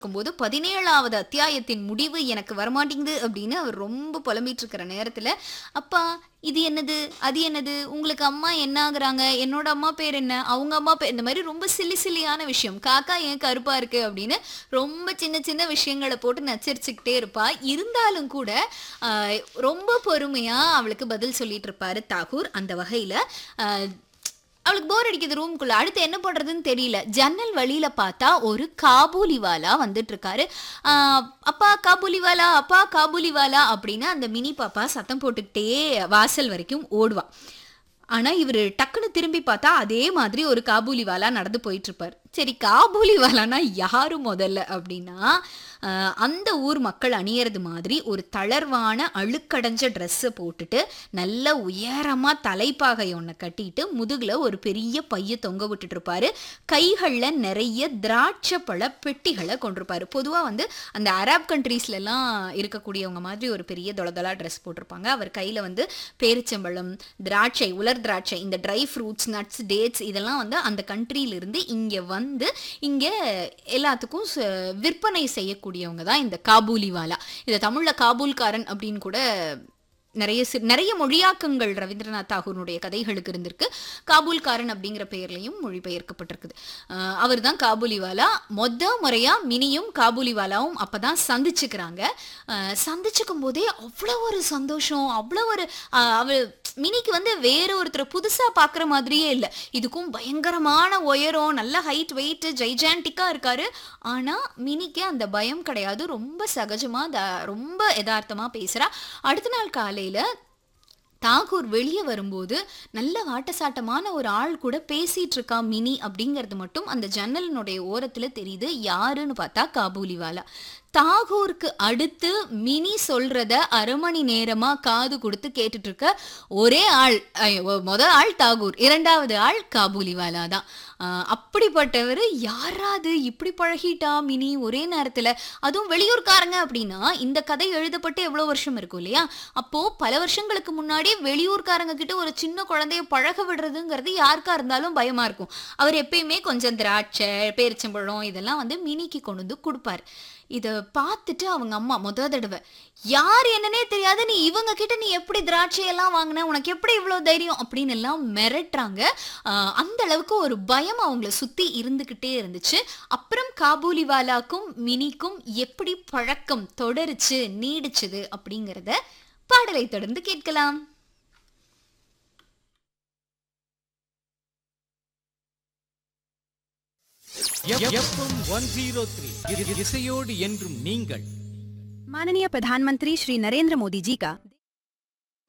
இருக்கும்போது பதினேழாவது அத்தியாயத்தின் முடிவு எனக்கு வரமாட்டேங்குது அப்படின்னு அவர் ரொம்ப புலம்பிட்டு இருக்கிற நேரத்துல அப்பா இது என்னது அது என்னது உங்களுக்கு அம்மா என்ன ஆகுறாங்க என்னோட அம்மா பேர் என்ன அவங்க அம்மா பேர் இந்த மாதிரி ரொம்ப சில்லி சில்லியான விஷயம் காக்கா ஏன் கருப்பா இருக்கு அப்படின்னு ரொம்ப சின்ன சின்ன விஷயங்களை போட்டு நச்சரிச்சுக்கிட்டே இருப்பா இருந்தாலும் கூட ஆஹ், ரொம்ப பொறுமையா அவளுக்கு பதில் சொல்லிட்டு இருப்பாரு தாகூர் அந்த வகையில ஆஹ், அவளுக்கு போர் அடிக்குது ரூம்குள்ள அடுத்து என்ன பண்றதுன்னு தெரியல ஜன்னல் வழியில பார்த்தா ஒரு காபூலிவாலா வந்துட்டு இருக்காரு ஆஹ் அப்பா காபூலிவாலா அப்பா காபூலிவாலா அப்படின்னு அந்த மினி பாப்பா சத்தம் போட்டுக்கிட்டே வாசல் வரைக்கும் ஓடுவா ஆனா இவர் டக்குன்னு திரும்பி பார்த்தா அதே மாதிரி ஒரு காபூலிவாலா நடந்து போயிட்டு இருப்பார் சரி காபூலிவாலானா யாரு முதல்ல அப்படின்னா ஆஹ் அந்த ஊர் மக்கள் அணியறது மாதிரி ஒரு தளர்வான அழுக்கடைஞ்ச ட்ரெஸ்ஸை போட்டுட்டு நல்ல உயரமா தலைப்பாகை ஒன்றை கட்டிட்டு முதுகுல ஒரு பெரிய பைய தொங்க விட்டுட்டு இருப்பாரு கைகள்ல நிறைய திராட்சை பழ பெட்டிகளை கொண்டிருப்பாரு பொதுவா வந்து அந்த அரப் கண்ட்ரீஸ்ல எல்லாம் இருக்கக்கூடியவங்க மாதிரி ஒரு பெரிய தொளதொளா ட்ரெஸ் போட்டிருப்பாங்க அவர் கையில வந்து பேரிச்சம்பழம் திராட்சை உலர் திராட்சை இந்த ட்ரை ஃப்ரூட்ஸ் நட்ஸ் டேட்ஸ் இதெல்லாம் வந்து அந்த கண்ட்ரியில இருந்து இங்க வந்து இங்க எல்லாத்துக்கும் ச- விற்பனை செய்யக்கூடியவங்க தான் இந்த காபூலிவாலா இதை தமிழ்ல காபூல்காரன் அப்படின்னு கூட நிறைய சி- நிறைய மொழியாக்கங்கள் ரவீந்திரநாத் தாகூருடைய கதைகளுக்கு இருந்திருக்கு காபூல்காரன் அப்படிங்கிற பெயர்லையும் மொழிபெயர்க்கப்பட்டிருக்குது அவர் தான் காபூலிவாலா மொத முறையா மினியும் காபூலிவாலாவும் அப்பதான் சந்திச்சுக்கிறாங்க அஹ், சந்திச்சுக்கும் போதே அவ்வளோ ஒரு சந்தோஷம் அவ்வளோ ஒரு அஹ், அவ மினிக்கு வந்து வேற ஒருத்தரை புதுசா பார்க்குற மாதிரியே இல்லை இதுக்கும் பயங்கரமான உயரம் நல்ல ஹைட் வெயிட் ஜைஜான்டிக்கா இருக்காரு ஆனா மினிக்கு அந்த பயம் கிடையாது ரொம்ப சகஜமா த- ரொம்ப யதார்த்தமா பேசுறா அடுத்த நாள் காலையில தாகூர் வெளியே வரும்போது நல்ல வாட்டசாட்டமான ஒரு ஆள் கூட பேசிட்டு இருக்கா மினி அப்படிங்கிறது மட்டும் அந்த ஜன்னலினுடைய ஓரத்துல தெரியுது யாருன்னு பார்த்தா காபூலிவாலா தாகூருக்கு அடுத்து மினி சொல்றத அரை மணி நேரமா காது கொடுத்து கேட்டுட்டு இருக்க ஒரே ஆள் ஐயோ, முத ஆள் தாகூர் இரண்டாவது ஆள் காபூலிவாலா தான் ஆஹ் அப்படிப்பட்டவர் யாராது இப்படி பழகிட்டா மினி ஒரே நேரத்துல அதுவும் வெளியூர்காரங்க அப்படின்னா இந்த கதை எழுதப்பட்டு எவ்வளவு வருஷம் இருக்கும் இல்லையா அப்போ பல வருஷங்களுக்கு முன்னாடி வெளியூர்காரங்க கிட்ட ஒரு சின்ன குழந்தைய பழக விடுறதுங்கிறது யாருக்கா இருந்தாலும் பயமா இருக்கும் அவர் எப்பயுமே கொஞ்சம் திராட்சை பேரிச்சம்பழம் இதெல்லாம் வந்து மினிக்கு கொண்டு வந்து கொடுப்பாரு இதை பார்த்துட்டு அவங்க அம்மா முத தடவை யார் என்னன்னே தெரியாது நீ இவங்க கிட்ட நீ எப்படி திராட்சையெல்லாம் வாங்கின உனக்கு எப்படி இவ்வளோ தைரியம் அப்படின்னு எல்லாம் மிரட்டுறாங்க ஆஹ் அந்த அளவுக்கு ஒரு பயம் அவங்கள சுத்தி இருந்துகிட்டே இருந்துச்சு அப்புறம் காபூலிவாலாக்கும் மினிக்கும் எப்படி பழக்கம் தொடருச்சு நீடிச்சுது அப்படிங்கிறத பாடலை தொடர்ந்து கேட்கலாம் எஃப்எம் ஒன் ஜீரோ த்ரீ இசையோடு என்றும் நீங்கள் माननीय प्रधानमंत्री श्री नरेंद्र मोदी जी का